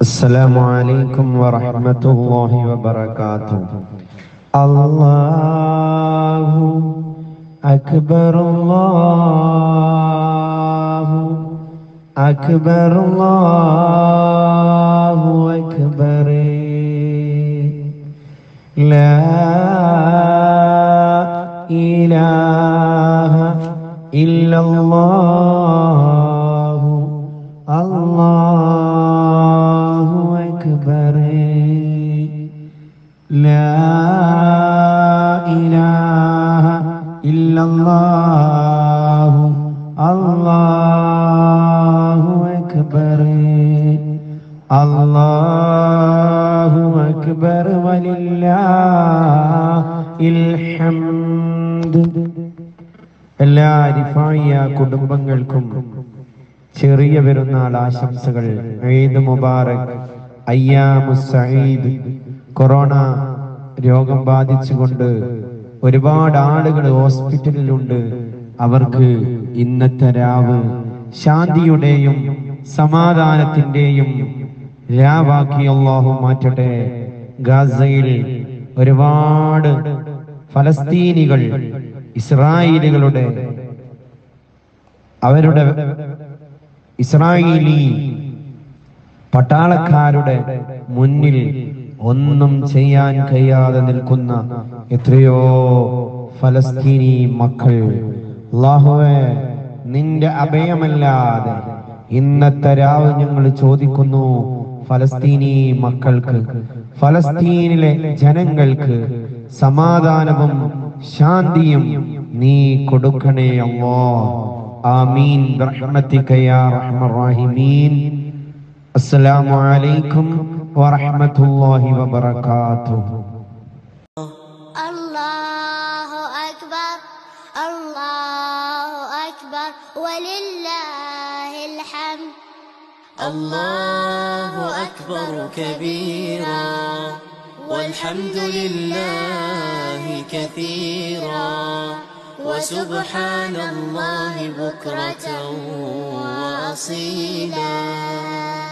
السلام عليكم ورحمة الله وبركاته الله أكبر الله أكبر الله أكبر لا إله إلا الله الله أكبر لا إله إلا الله الله أكبر الله أكبر ولله الحمد എല്ലാ അരിഫായ കുടുംബങ്ങൾക്കും ചെറിയ പെരുന്നാൾ ആശംസകൾ ഈദ് മുബാറക് അയ്യാമു സഈദ് കൊറോണ രോഗം ബാധിച്ചുകൊണ്ട് ഒരുപാട് ആളുകൾ ഹോസ്പിറ്റലിലുണ്ട് അവർക്ക് ഇന്നത്തെ രാവ് ശാന്തിയുടെയും സമാധാനത്തിന്റെയും രാവാക്കി അള്ളാഹു മാറ്റട്ടെ ഗാസയിൽ ഒരുപാട് ഫലസ്തീനികൾ ഇസ്രായേലുകളുടെ അവരുടെ ഇസ്രായേലി പട്ടാളക്കാരുടെ മുന്നിൽ ഒന്നും ചെയ്യാൻ കഴിയാതെ നിൽക്കുന്ന എത്രയോ ഫലസ്തീനി മക്കൾ അല്ലാഹുവേ നിന്റെ അഭയമല്ലാതെ ഇന്നത്തെ രാവ് ഞങ്ങൾ ചോദിക്കുന്നു ഫലസ്തീനി മക്കൾക്ക് ഫലസ്തീനിലെ ജനങ്ങൾക്ക് സമാധാനവും ശാന്തിയും നീ കൊടുക്കണേ അല്ലോ ആമീൻ برحمتك يا ارحم الراحمين السلام عليكم ورحمة الله وبركاته الله أكبر الله أكبر ولله الحمد الله أكبر كبيرا والحمد لله كثيرا وسبحان الله بكرة وأصيلا